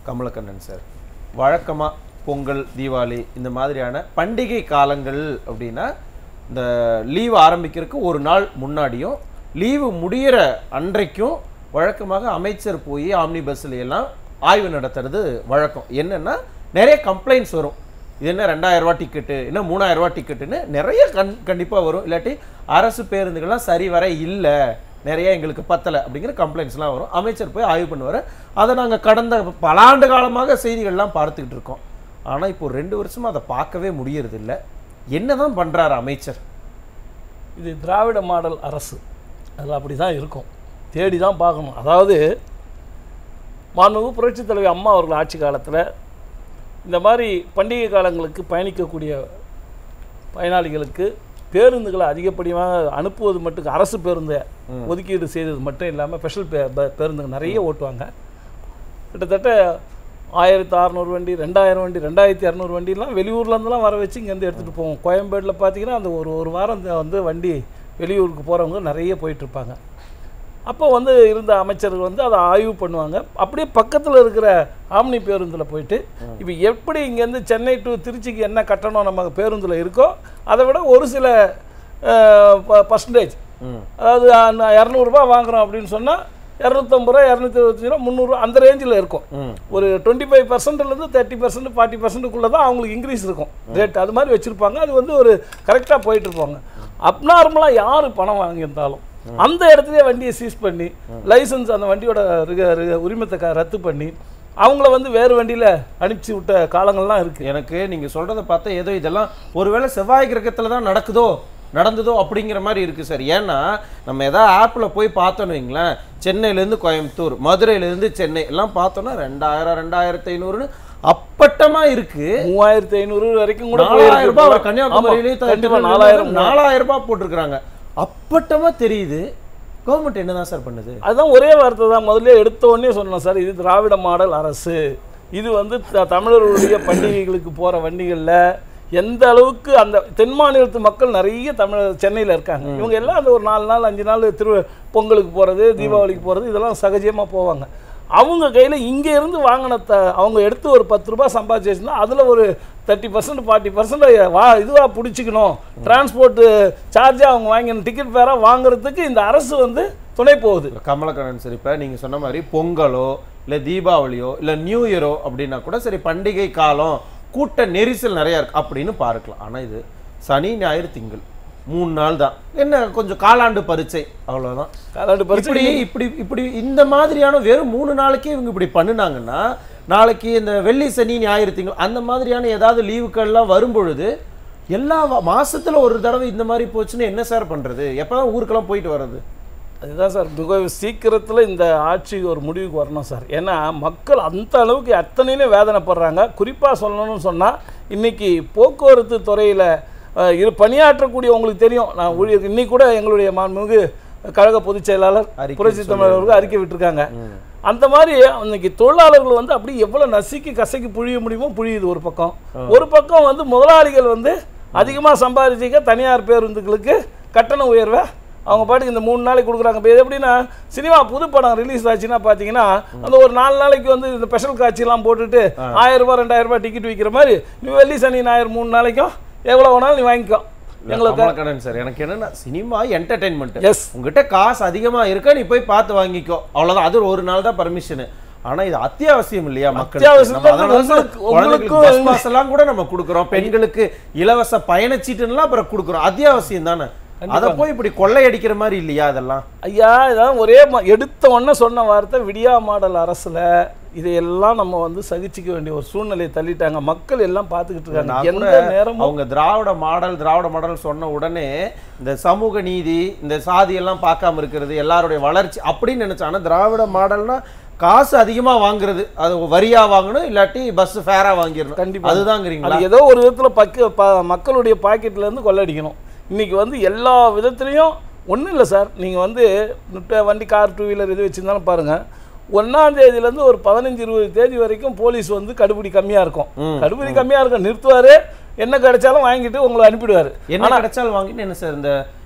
Kamalakannan sir வழக்கமாக பொங்கல் தீபாவளி இந்த மாதிரியான பண்டிகை காலங்கள் அப்படின்னா இந்த லீவு ஆரம்பிக்கிறதுக்கு ஒரு நாள் முன்னாடியும் லீவு முடியிற அன்றைக்கும் வழக்கமாக அமைச்சர் போய் ஆம்னி பஸ்ல எல்லாம் ஆய்வு நடத்துறது வழக்கம் என்னன்னா நிறைய கம்ப்ளைண்ட்ஸ் வரும் இது என்ன ரெண்டாயிரம் ரூபாய் டிக்கெட்டு என்ன மூணாயிரம் ரூபாய் டிக்கெட்டுன்னு நிறைய கண் கண்டிப்பாக வரும் இல்லாட்டி அரசு பேருந்துகள்லாம் சரி வர இல்லை நிறைய எங்களுக்கு பத்தலை அப்படிங்கிற கம்ப்ளைண்ட்ஸ்லாம் வரும் அமைச்சர் போய் ஆய்வு பண்ணுவார் அதை நாங்கள் கடந்த பல ஆண்டு காலமாக செய்திகள்லாம் பார்த்துக்கிட்டு இருக்கோம் ஆனால் இப்போ ரெண்டு வருஷமா அதை பார்க்கவே முடியறது இல்ல என்னதான் பண்றாரு அமைச்சர் இது திராவிட மாடல் அரசு அதில் அப்படி தான் இருக்கும் தேடி தான் பார்க்கணும் அதாவது மாண்புமிகு புரட்சித் தலைவி அம்மா அவர்கள் ஆட்சி காலத்தில் இந்த மாதிரி பண்டிகை காலங்களுக்கு பயணிக்கக்கூடிய பயனாளிகளுக்கு பேருந்துகளை அதிகப்படியாக அனுப்புவது மட்டும் அரசு பேருந்தை ஒதுக்கீடு செய்தது மட்டும் இல்லாமல் ஸ்பெஷல் பே ப- பேருந்துங்க நிறைய ஓட்டுவாங்க கிட்டத்தட்ட ஆயிரத்தி அறநூறு வண்டி ரெண்டாயிரம் வண்டி ரெண்டாயிரத்தி இரநூறு வண்டிலாம் வெளியூர்லேருந்துலாம் வர வச்சு இங்கேருந்து எடுத்துகிட்டு போவோம் கோயம்பேடில் பார்த்தீங்கன்னா அந்த ஒரு ஒரு வாரம் இந்த வந்து வண்டி வெளியூருக்கு போகிறவங்க நிறைய போயிட்டுருப்பாங்க அப்போ வந்து இருந்த அமைச்சர்கள் வந்து அதை ஆய்வு பண்ணுவாங்க அப்படியே பக்கத்தில் இருக்கிற ஆம்னி பேருந்தில் போயிட்டு இப்போ எப்படி இங்கேருந்து சென்னை டு திருச்சிக்கு என்ன கட்டணம் நம்ம பேருந்தில் இருக்கோ அதை விட ஒரு சில பர்சன்டேஜ் ம் அதாவது அ- இரநூறுபா வாங்குறோம் அப்படின்னு சொன்னால் இரநூத்தம்பது ரூபா இரநூத்தி இருபத்தஞ்சு ரூபா முந்நூறுரூவா அந்த ரேஞ்சில் இருக்கும் ம் ஒரு டுவெண்ட்டி ஃபைவ் பர்சன்ட்லேருந்து தேர்ட்டி பர்சன்ட் ஃபார்ட்டி பர்சன்ட்டுக்குள்ளே தான் அவங்களுக்கு இன்க்ரீஸ் இருக்கும் ரேட் அது மாதிரி வச்சுருப்பாங்க அது வந்து ஒரு கரெக்டாக போயிட்டு இருப்பாங்க அப்நார்மலாக யார் பணம் வாங்கியிருந்தாலும் அந்த இடத்துலயே வண்டியை சீஸ் பண்ணி லைசன்ஸ் அந்த வண்டியோட ரிக- ரிக- உரிமத்தை க- ரத்து பண்ணி அவங்கள வந்து வேறு வண்டியில் அனுப்பிச்சி விட்ட காலங்கள்லாம் இருக்குது எனக்கு நீங்க சொல்றத பார்த்தா ஏதோ இதெல்லாம் ஒருவேளை செவ்வாய் கிரகத்துல தான் நடக்குதோ நடந்ததோ அப்படிங்கிற மாதிரி இருக்கு சார் ஏன்னா நம்ம ஏதாவது ஆப்பில் போய் பார்த்தோன்னு வைங்களேன் சென்னையிலேருந்து கோயம்புத்தூர் மதுரையிலேருந்து சென்னை எல்லாம் பார்த்தோன்னா ரெண்டாயிரம் ரெண்டாயிரத்தி ஐநூறுன்னு அப்பட்டமா இருக்கு மூவாயிரத்தி ஐநூறு வரைக்கும் கூட நாலாயிரம் ரூபாய் அவர் போயிருக்கு. கன்னியாகுமரியிலே ஆமா, கண்டிப்பா நாலாயிரம் நாலாயிரம் ரூபாய் போட்டிருக்கிறாங்க அப்பட்டமா தெரியுது கவர்மெண்ட் என்னதான் சார் பண்ணுது அதுதான் ஒரே வார்த்தை தான் முதல்ல எடுத்த உடனே சொன்னோம் சார் இது திராவிட மாடல் அரசு இது வந்து த- தமிழர்களுடைய பண்டிகைகளுக்கு போகிற வண்டிகளில் எந்த அளவுக்கு அந்த தென் மாநிலத்து மக்கள் நிறைய தமிழ் சென்னையில் இருக்காங்க இவங்க எல்லாம் அந்த ஒரு நாலு நாள் அஞ்சு நாள் திரு பொங்கலுக்கு போகிறது தீபாவளிக்கு போகிறது இதெல்லாம் சகஜமாக போவாங்க அவங்க கையில் இங்கே இருந்து வாங்கின த அவங்க எடுத்து ஒரு பத்து ரூபாய் சம்பாதிச்சு வச்சுருந்தா அதில் ஒரு தேர்ட்டி பர்சன்ட் ஃபார்ட்டி பர்சன்ட் வா இதுவாக பிடிச்சிக்கணும் டிரான்ஸ்போர்ட்டு சார்ஜாக அவங்க வாங்கின டிக்கெட் ஃபேராக வாங்குறதுக்கு இந்த அரசு வந்து துணை போகுது கமலக்கண்ணன் சார் இப்போ நீங்கள் சொன்ன மாதிரி பொங்கலோ இல்லை தீபாவளியோ இல்லை நியூ இயரோ அப்படின்னா கூட சரி பண்டிகை காலம் கூட்ட நெரிசல் நிறையா இருக்கு அப்படின்னு பார்க்கலாம் ஆனால் இது சனி ஞாயிறு திங்கள் மூணு நாள் தான் என்ன கொஞ்சம் காலாண்டு பரீட்சை அவ்வளவுதான் காலாண்டு பரிசு இப்படி இப்படி இப்படி இந்த மாதிரியான வெறும் மூணு நாளைக்கே இவங்க இப்படி பண்ணுனாங்கன்னா நாளைக்கு இந்த வெள்ளி சனி ஞாயிறு திங்கள் அந்த மாதிரியான ஏதாவது லீவுக்கள்லாம் வரும்பொழுது எல்லா வா- மாசத்துல ஒரு தடவை இந்த மாதிரி போச்சுன்னா என்ன சார் பண்றது எப்பதான் ஊருக்கெல்லாம் போயிட்டு வர்றது அதுதான் சார் மிக சீக்கிரத்தில் இந்த ஆட்சி ஒரு முடிவுக்கு வரணும் சார் ஏன்னா மக்கள் அந்த அளவுக்கு அத்தனையிலே வேதனைப்படுறாங்க குறிப்பாக சொல்லணும்னு சொன்னால் இன்னைக்கு போக்குவரத்து துறையில் இரு பணியாற்றக்கூடிய உங்களுக்கு தெரியும் நான் ஊழியர் இன்னைக்கு கூட எங்களுடைய மாண்புமிகு கழக பொதுச் செயலாளர் அறிக்கை புரட்சி தமிழர்கள் அறிக்கை விட்டிருக்காங்க அந்த மாதிரி இன்னைக்கு தொழிலாளர்கள் வந்து அப்படி எவ்வளவு நசுக்கி கசக்கி புழிய முடியுமோ புழியுது ஒரு பக்கம் ஒரு பக்கம் வந்து முதலாளிகள் வந்து அதிகமாக சம்பாதிச்சிக்க தனியார் பேருந்துகளுக்கு கட்டண உயர்வை அவங்க பாட்டுக்கு இந்த மூணு நாளைக்கு கொடுக்குறாங்க இப்போ இது எப்படின்னா சினிமா புது படம் ரிலீஸ் ஆச்சுன்னா பார்த்தீங்கன்னா அந்த ஒரு நாலு நாளைக்கு வந்து இந்த ஸ்பெஷல் காட்சியெல்லாம் போட்டுட்டு ஆயிரம் ரூபாய் ரெண்டாயிரம் ரூபாய் டிக்கெட் விற்கிற மாதிரி நீ வெள்ளி சனி ஞாயிறு மூணு நாளைக்கும் எவ்வளோ வேணாலும் நீ வாங்கிக்கோ எங்களுக்கு கமலக்கண்ணன் சார் எனக்கு என்னன்னா சினிமா என்டர்டைன்மெண்ட் எஸ் உங்ககிட்ட காசு அதிகமா இருக்கா நீ போய் பார்த்து வாங்கிக்கோ அவ்வளவுதான் அது ஒரு நாள் தான் பர்மிஷன் ஆனா இது அத்தியாவசியம் இல்லையா மக்கள் அத்தியாவசியம் தான் உங்களுக்கு- உங்களுக்கு உங்களுக்கும் பஸ் எல்லாம் கூட நம்ம கொடுக்குறோம் பெண்களுக்கு இலவச பயணச்சீட்டுலாம் அப்புறம் கொடுக்குறோம் அத்தியாவசியம் தானே அத போய் இப்படி கொள்ளையடிக்கிற மாதிரி இல்லையா அதெல்லாம் ஐயா இதான் ஒரே ம- எடுத்த உடனே சொன்ன வார்த்தை விடியா மாடல் அரசுல இதையெல்லாம் நம்ம வந்து சகிச்சுக்க வேண்டிய ஒரு சூழ்நிலையை தள்ளிட்டாங்க மக்கள் எல்லாம் பார்த்துக்கிட்டு நான் இருக்காங்க கூட எந்த நேரமும் அவங்க திராவிட மாடல் திராவிட மாடல் சொன்ன உடனே இந்த சமூக நீதி இந்த சாதி எல்லாம் பார்க்காம இருக்கிறது எல்லாருடைய வளர்ச்சி அப்படின்னு நினைச்சா ஆனா திராவிட மாடல்னா காசு அதிகமா வாங்குறது அது வரியா வாங்கணும் இல்லாட்டி பஸ் ஃபேரா வாங்கிடணும் கண்டிப்பா. அதுதாங்கிறீங்களா அது ஏதோ ஒரு விதத்துல பக்க ப- மக்களுடைய பாக்கெட்ல இருந்து கொள்ளடிக்கணும் இன்னைக்கு வந்து எல்லா விதத்துலையும் ஒன்றும் இல்லை சார் நீங்கள் வந்து இப்ப வண்டி கார் டூ வீலர் எது வச்சுருந்தாலும் பாருங்கள் ஒன்றாம் தேதியிலேருந்து ஒரு பதினஞ்சு இருபது தேதி வரைக்கும் போலீஸ் வந்து கடுபிடி கம்மியாக இருக்கும் ம், கடுபிடி கம்மியாக இருக்கும் நிறுத்துவார் என்ன கிடைச்சாலும் வாங்கிட்டு உங்களை அனுப்பிடுவார் என்ன கிடைச்சாலும் வாங்கிட்டு என்ன சார் இந்த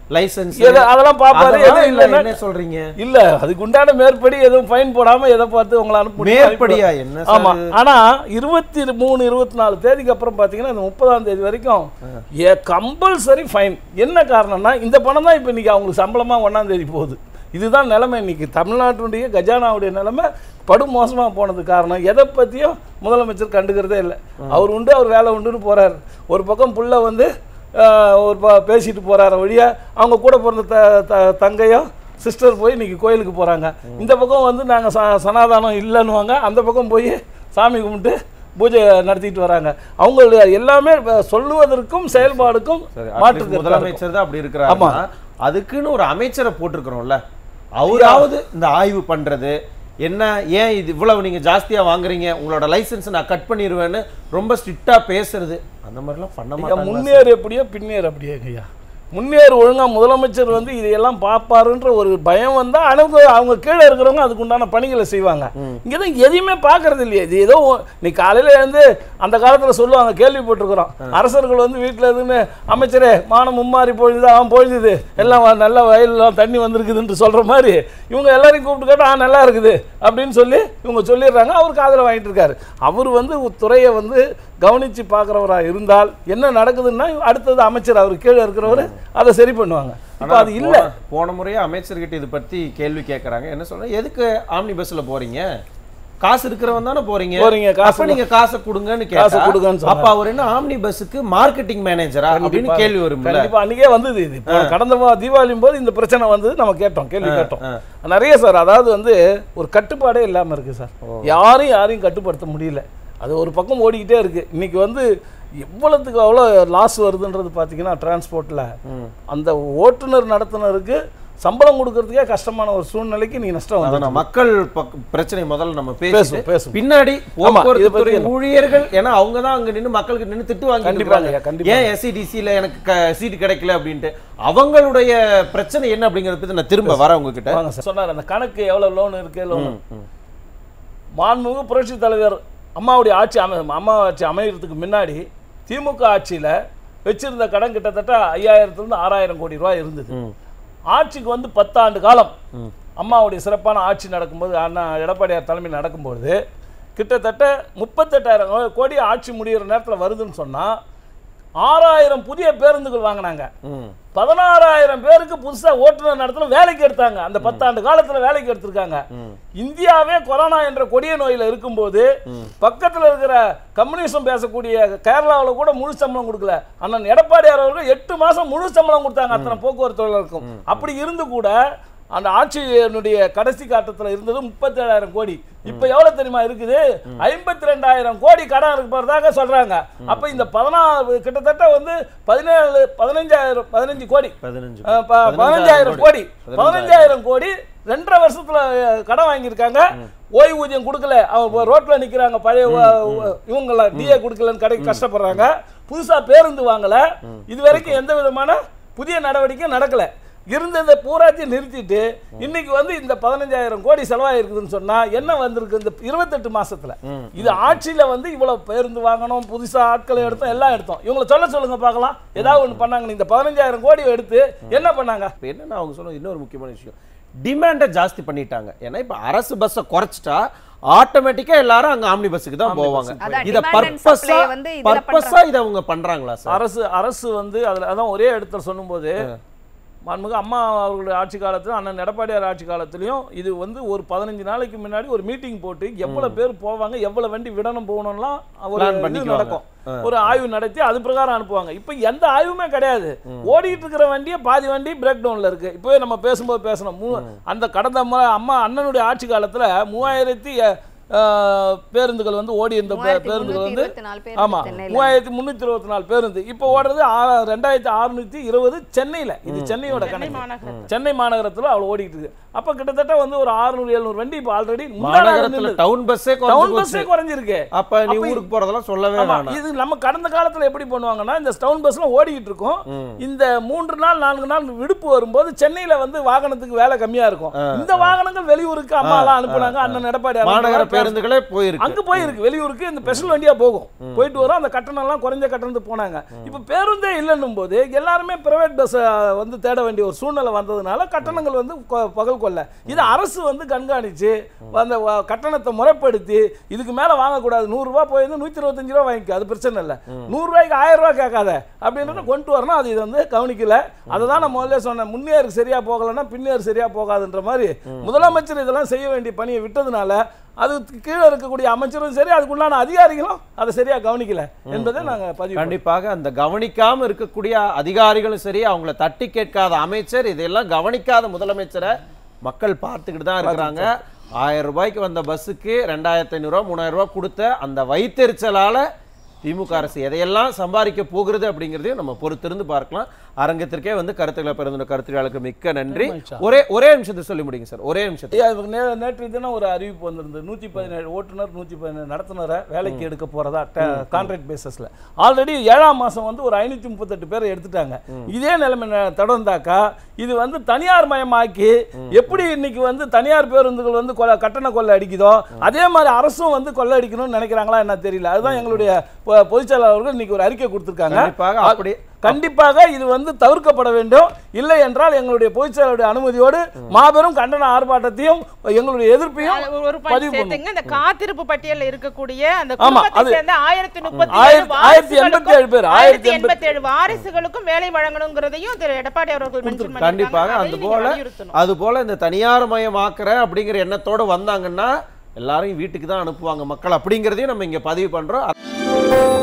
லைசன்ஸ் எது அதெல்லாம் பார்ப்பாரு எதுவும் இல்லைன்னா என்ன சொல்றீங்க இல்ல அதுக்கு உண்டான மேற்படி எதுவும் ஃபைன் போடாம எதை பார்த்து உங்களை அனுப்ப மேற்படியா என்ன சார் ஆமா ஆனா இருபத்தி மூணு இருபத்தி நாலு தேதிக்கு அப்புறம் பாத்தீங்கன்னா இந்த முப்பதாம் தேதி வரைக்கும் ஏ கம்பல்சரி ஃபைன் என்ன காரணம்னா இந்த பணம் தான் இப்போ இன்னைக்கு அவங்களுக்கு சம்பளமா ஒண்ணாம் தேதி போகுது இதுதான் நிலைமை இன்னைக்கு தமிழ்நாட்டுடைய கஜானாவுடைய நிலைமை படு மோசமா போனது காரணம் எதை பத்தியும் முதலமைச்சர் கண்டுக்கிறதே இல்லை அவர் உண்டு அவர் வேலை உண்டுன்னு போறாரு ஒரு பக்கம் புள்ள வந்து ஆஹ், ஒரு ப- பேசிட்டு போறாரு வழியா அவங்க கூட பிறந்த த த- தங்கையும் சிஸ்டர் போய் இன்னைக்கு கோயிலுக்கு போறாங்க இந்த பக்கம் வந்து நாங்க ச சனாதானம் இல்லைன்னுவாங்க அந்த பக்கம் போய் சாமி கும்பிட்டு பூஜை நடத்திட்டு வராங்க அவங்களுடைய எல்லாமே வ- சொல்லுவதற்கும் செயல்பாடுக்கும் சரி மாற்று at least கருத்தா இருக்கும். முதலமைச்சர் தான் அப்படி இருக்கிறாருன்னா அதுக்குன்னு ஒரு அமைச்சரை போட்டிருக்கிறோம்ல அவராவது இந்த ஆய்வு பண்றது என்ன ஏன் இது இவ்வளவு நீங்க ஜாஸ்தியா வாங்குறீங்க உங்களோட லைசென்ஸ் நான் கட் பண்ணிடுவேன்னு ரொம்ப ஸ்ட்ரிக்டா பேசுறது அந்த மாதிரிலாம் பண்ண ஐயா, மாட்டாங்க முன்னேறு எப்படியோ பின்னேறு அப்படியே ஐயா முன்னேறு ஒழுங்கா முதலமைச்சர் வந்து இதையெல்லாம் பார்ப்பாருன்ற ஒரு பயம் வந்தா அவங்க அவங்க கீழே இருக்கிறவங்க அதுக்கு உண்டான பணிகளை செய்வாங்க இங்க தான் எதையுமே பார்க்கறது இல்லையே இது ஏதோ ஒ- நீ காலையில இருந்து அந்த காலத்துல சொல்லுவாங்க கேள்விப்பட்டிருக்கிறோம் அரசர்கள் வந்து வீட்டுல இருந்து அமைச்சரே மானம் மும்மாறி பொழுது அவன் பொழுது எல்லாம் வ- நல்ல வயல்லாம் தண்ணி வந்திருக்குதுன்னு சொல்ற மாதிரி இவங்க எல்லாரையும் கூப்பிட்டு கேட்டா ஆ நல்லா இருக்குது அப்படின்னு சொல்லி இவங்க சொல்லிடுறாங்க அவர் காதுல வாங்கிட்டு இருக்காரு அவர் வந்து ஒரு துறையை வந்து கவனிச்சு பார்க்குறவரா இருந்தால் என்ன நடக்குதுன்னா அடுத்தது அமைச்சர் அவர் கீழே இருக்கிறவர் அதை சரி பண்ணுவாங்க இப்போ அது இல்லை போன- போன முறையே அமைச்சர்கிட்ட இது பத்தி கேள்வி கேட்கறாங்க என்ன சொல்றேன் எதுக்கு ஆம்னி பஸ்ல போறீங்க காசு இருக்கிறவன் தானே போறீங்க போறீங்க, காசு அப்ப நீங்க காசை கொடுங்கன்னு காசை கேட்டா கொடுங்கன்னு சொன்னாரு. அப்ப அவர் என்ன ஆம்னி பஸ்ஸுக்கு மார்க்கெட்டிங் மேனேஜரா அப்படின்னு கேள்வி வரும்ல கண்டிப்பா அன்னைக்கே வந்தது இது இப்போ கடந்த வா- தீபாவளியும் போது இந்த பிரச்சனை வந்து நம்ம கேட்டோம் கேள்வி கேட்டோம் ஆ. நிறைய சார் அதாவது வந்து ஒரு கட்டுப்பாடே இல்லாம இருக்கு சார் யாரையும் யாரையும் கட்டுப்படுத்த முடியல அது ஒரு பக்கம் ஓடிக்கிட்டே இருக்கு இன்னைக்கு வந்து எவ்வளவுக்கு அவ்வளோ லாஸ் வருதுன்றது பார்த்தீங்கன்னா டிரான்ஸ்போர்ட்டில் அந்த ஓட்டுநர் நடத்துனருக்கு சம்பளம் கொடுக்கறதுக்கே கஷ்டமான ஒரு சூழ்நிலைக்கு நீ நஷ்டம் வந்து அதான் மக்கள் பக்க- பிரச்சனை முதல்ல நம்ம பேசுவோம், பேசுவோம் பேசுவோம். பின்னாடி இதை போக்குவரத்து பத்தி துறை எல்லாம். ஊழியர்கள் ஏன்னா அவங்க தான் அங்க நின்னு மக்களுக்கு நின்னு திட்டு வாங்கிட்டு கண்டிப்பாங்க, இருக்காங்க. கண்டிப்பா. ஏன் எஸ்சிடிசில எனக்கு சீட் கிடைக்கல அப்படின்ட்டு அவங்களுடைய பிரச்சனை என்ன அப்படிங்கறத பத்தி நான் திரும்ப வரேன் உங்ககிட்ட வாங்க சார் சொன்னார் அந்த கணக்கு எவ்வளவு லோன் இருக்கு லோன் மாண்புமிகு புரட்சி தலைவர் அம்மாவுடைய ஆட்சி அமை அம்மா ஆட்சி அமைகிறதுக்கு முன்னாடி திமுக ஆட்சியில வச்சிருந்த கடன் கிட்டத்தட்ட ஐயாயிரத்துலேருந்து ஆறாயிரம் கோடி ரூபாய் இருந்தது ஆட்சிக்கு வந்து பத்தாண்டு காலம் அம்மாவுடைய சிறப்பான ஆட்சி நடக்கும்போது அண்ணா எடப்பாடியார் தலைமையில் நடக்கும்போது கிட்டத்தட்ட முப்பத்தெட்டாயிரம் கோடி ஆட்சி முடிகிற நேரத்தில் வருதுன்னு சொன்னா ஆறாயிரம் புதிய பேருந்துகள் வாங்கினாங்க ம். பதினாறாயிரம் பேருக்கு புதுசா ஓட்டுநர் நடத்துல வேலைக்கு எடுத்தாங்க அந்த பத்தாண்டு காலத்துல வேலைக்கு எடுத்திருக்காங்க இந்தியாவே கொரோனா என்ற கொடிய நோயில இருக்கும்போது பக்கத்துல இருக்கிற கம்யூனிசம் பேசக்கூடிய கேரளாவுல கூட முழு சம்பளம் கொடுக்கல அண்ணன் எடப்பாடியார் அவர்கள் எட்டு மாசம் முழு சம்பளம் கொடுத்தாங்க அத்தனை போக்குவரத்து தொழிலாளருக்கும் அப்படி இருந்து கூட அந்த ஆட்சியினுடைய கடைசி காட்டத்துல இருந்தது முப்பத்தேழாயிரம் கோடி இப்ப எவ்வளவு தெரியுமா இருக்குது ஐம்பத்தி ரெண்டாயிரம் கோடி கடன் இருக்கிறதாக சொல்றாங்க அப்ப இந்த பதினாறு கிட்டத்தட்ட வந்து பதினேழு பதினஞ்சாயிரம் பதினஞ்சு கோடி பதினஞ்சு அஹ் ப- பதினஞ்சாயிரம் கோடி பதினஞ்சாயிரம் கோடி ரெண்டரை வருஷத்துல அஹ், கடன் வாங்கியிருக்காங்க ஓய்வூதியம் கொடுக்கல அவங்க ரோட்ல நிக்கிறாங்க பழைய வ- இவங்கள டிஏ கொடுக்கலன்னு கடைக்கு கஷ்டப்படுறாங்க புதுசா பேருந்து வாங்கல இது வரைக்கும் எந்த விதமான புதிய நடவடிக்கையும் நடக்கல இருந்ததை பூராத்தையும் நிறுத்திட்டு இன்னைக்கு வந்து இந்த பதினஞ்சாயிரம் கோடி செலவாயிருக்குதுன்னு சொன்னா என்ன வந்திருக்கு இந்த இருபத்தெட்டு மாசத்துல இது ஆட்சியில வந்து இவ்வளவு பேருந்து வாங்கணும் புதுசா ஆட்களை எடுத்தோம் எல்லாம் எடுத்தோம் இவங்களை சொல்ல சொல்லுங்க பார்க்கலாம் ஏதாவது ஒண்ணு பண்ணாங்க இந்த பதினஞ்சாயிரம் கோடி எடுத்து என்ன பண்ணாங்க இப்ப என்னன்னா அவங்க சொன்னது இன்னொரு முக்கியமான விஷயம் டிமாண்டை ஜாஸ்தி பண்ணிட்டாங்க ஏன்னா இப்ப அரசு பஸ்ஸை குறைச்சிட்டா ஆட்டோமேட்டிக்கா எல்லாரும் அங்க ஆம்னி பஸ்ஸுக்கு தான் போவாங்க அதான் இத demand and பர்பஸா supply வந்து இதுல பர்பஸா இத அவங்க பண்றாங்களா சார் அரசு அரசு வந்து அதுல அதான் ஒரே இடத்துல சொல்லும்போது மாண்புமிகு அம்மா அவர்களுடைய ஆட்சி காலத்துல அண்ணன் எடப்பாடியார் ஆட்சி காலத்துலயும் இது வந்து ஒரு பதினஞ்சு நாளைக்கு முன்னாடி ஒரு மீட்டிங் போட்டு எவ்வளவு பேர் போவாங்க எவ்வளவு வண்டி விடணும் போகணும்லாம் ஒரு Plan இது பண்ணிக்குவாங்க. நடக்கும் ஒரு ஆய்வு நடத்தி அது பிரகாரம் அனுப்புவாங்க இப்போ எந்த ஆய்வுமே கிடையாது ஓடிட்டு இருக்கிற வண்டியே பாதி வண்டி பிரேக் டவுன்ல இருக்கு இப்போவே நம்ம பேசும்போது பேசணும் மூ அந்த கடந்த முறை அம்மா அண்ணனுடைய ஆட்சி காலத்துல மூவாயிரத்தி அஹ், பேருந்துகள் வந்து ஓடி இருந்த பே- மூவாயிரத்தி பேருந்துகள் முந்நூத்தி வந்து இருபத்தி நாலு பேர் ஆமா சென்னையில. மூவாயிரத்தி முந்நூற்றி இருபத்தி நாலு பேருந்து இப்போ ஓடுறது ஆ- ரெண்டாயிரத்தி அறுநூத்தி இருபது சென்னையில இது சென்னையோட கணக்கு சென்னை மாநகரத்துல அவ்வளவு ஓடிட்டு இருக்கு அப்ப கிட்டத்தட்ட வந்து ஒரு 600 எழுநூறு வண்டி இப்போ ஆல்ரெடி மாநகரத்துல டவுன் பஸ்ஸே டவுன் குறைஞ்சு பஸ்ஸே போச்சு குறைஞ்சிருக்கு அப்ப நீ அப்ப ஊருக்கு போறதெல்லாம் சொல்லவே ஆமா, வேணாம் இது நம்ம கடந்த காலத்துல எப்படி பண்ணுவாங்கன்னா இந்த டவுன் பஸ்ல ஓடிக்கிட்டு இருக்கும் இந்த மூன்று நாள் நான்கு நாள் விடுப்பு வரும்போது சென்னையில வந்து வாகனத்துக்கு வேலை கம்மியா இருக்கும் இந்த வாகனங்கள் வெளியூருக்கு அம்மா எல்லாம் அனுப்புனாங்க அண்ணன் எடப்பாடி மாநகர அனுப்புனாங்க, பேருந்துகளே போயிருக்கு அங்க போயிருக்கு வெளியூருக்கு இந்த ஸ்பெஷல் வண்டியா போகும் போயிட்டு வரும் அந்த கட்டணம் எல்லாம் குறைஞ்ச கட்டணத்துக்கு போனாங்க இப்போ பேருந்தே இல்லைன்னும் போது எல்லாருமே பிரைவேட் பஸ் வந்து தேட வேண்டிய ஒரு சூழ்நிலை வந்ததுனால கட்டணங்கள் வந்து கொ- பகல் கொள்ள இது அரசு வந்து கண்காணிச்சு அந்த வ- கட்டணத்தை முறைப்படுத்தி இதுக்கு மேல வாங்கக்கூடாது நூறுரூவா போயிருந்து நூற்றி இருபத்தஞ்சு ரூபா வாங்கிக்க அது பிரச்சனை இல்லை நூறுரூவாய்க்கு ஆயிரம் ரூபா கேட்காத அப்படின்றத கொண்டு வரணும் அது இது வந்து கவனிக்கல அதை தான் நான் முதல்ல சொன்னேன் முன்னேறு சரியா போகலைன்னா பின்னேறு சரியா போகாதுன்ற மாதிரி முதலமைச்சர் இதெல்லாம் செய்ய வேண்டிய பணியை விட்டதுனால அது கீழே இருக்கக்கூடிய அமைச்சரும் சரி அதுக்குண்டான அதிகாரிகளும் அதை சரியா கவனிக்கல என்பதை நாங்க பதிவு பண்றோம். கண்டிப்பாக அந்த கவனிக்காம இருக்கக்கூடிய அதிகாரிகளும் சரி அவங்கள தட்டி கேட்காத அமைச்சர் இதெல்லாம் கவனிக்காத முதலமைச்சரை மக்கள் பார்த்துக்கிட்டு தான் இருக்கிறாங்க ஆயிரம் ரூபாய்க்கு வந்த பஸ்ஸுக்கு ரெண்டாயிரத்தி ஐநூறுரூவா மூணாயிரம் ரூபாய் கொடுத்த அந்த வைத்தெரிச்சலால திமுக அரசு எதையெல்லாம் சம்பாதிக்க போகிறது அப்படிங்கிறதையும் நம்ம பொறுத்திருந்து பார்க்கலாம் அரங்கத்திற்கே வந்து கருத்துக்களை பிறந்த கருத்துக்களுக்கு மிக்க நன்றி மகிழ்ச்சி. ஒரே ஒரே நிமிஷத்தை சொல்லி முடிங்க சார் ஒரே நிமிஷத்தை ஐயா, இவங்க நே- நேற்று தினம் ஒரு அறிவிப்பு வந்திருந்தது நூற்றி பதினேழு ஓட்டுநர் நூற்றி பதினேழு நடத்துனரை வேலைக்கு எடுக்க போறதா கான்ட்ராக்ட் பேசிஸ்ல ஆல்ரெடி ஏழாம் மாசம் வந்து ஒரு ஐநூற்றி முப்பத்தெட்டு பேரை எடுத்துட்டாங்க இதே நிலைமை ந- தொடர்ந்தாக்கா இது வந்து தனியார் மயமாக்கி எப்படி இன்னைக்கு வந்து தனியார் பேருந்துகள் வந்து கொலை கட்டண கொள்ளை அடிக்குதோ அதே மாதிரி அரசும் வந்து கொள்ளை அடிக்கணும்னு நினைக்கிறாங்களா என்ன தெரியல அதுதான் எங்களுடைய பொ- பொதுச் செயலாளர் அவர்கள் இன்னைக்கு ஒரு அறிக்கை கொடுத்திருக்காங்க கண்டிப்பாக அப்படி கண்டிப்பாக இது வந்து தவிர்க்கப்பட வேண்டும் இல்லை என்றால் எங்களுடைய பொதுச் செயலாளருடைய அனுமதியோடு மாபெரும் கண்டன ஆர்ப்பாட்டத்தையும் எங்களுடைய எதிர்ப்பையும் அது ஒரு பதிவு பாயிண்ட் சேர்த்துங்க இந்த காத்திருப்பு பட்டியல்ல இருக்கக்கூடிய அந்த ஆமா, குடும்பத்தை அது- சேர்ந்த ஆயிரத்தி முப்பத்தி ஆயிரத்தி- ஆயிரத்தி எண்பத்தி ஏழு பேர், ஆயிரத்தி ஆயிரத்தி எண்பத்தி- எண்பத்தி ஏழு வாரிசுகளுக்கும் வேலை வழங்கணுங்கிறதையும் திரு எடப்பாடி அவர்கள் மென்ஷன் கண்டிப்பாக அது போல அது போல இந்த தனியார் மயமாக்குற அப்படிங்கிற எண்ணத்தோட வந்தாங்கன்னா எல்லாரையும் வீட்டுக்கு தான் அனுப்புவாங்க மக்கள் அப்படிங்கிறதையும் நம்ம இங்க பதிவு பண்றோம்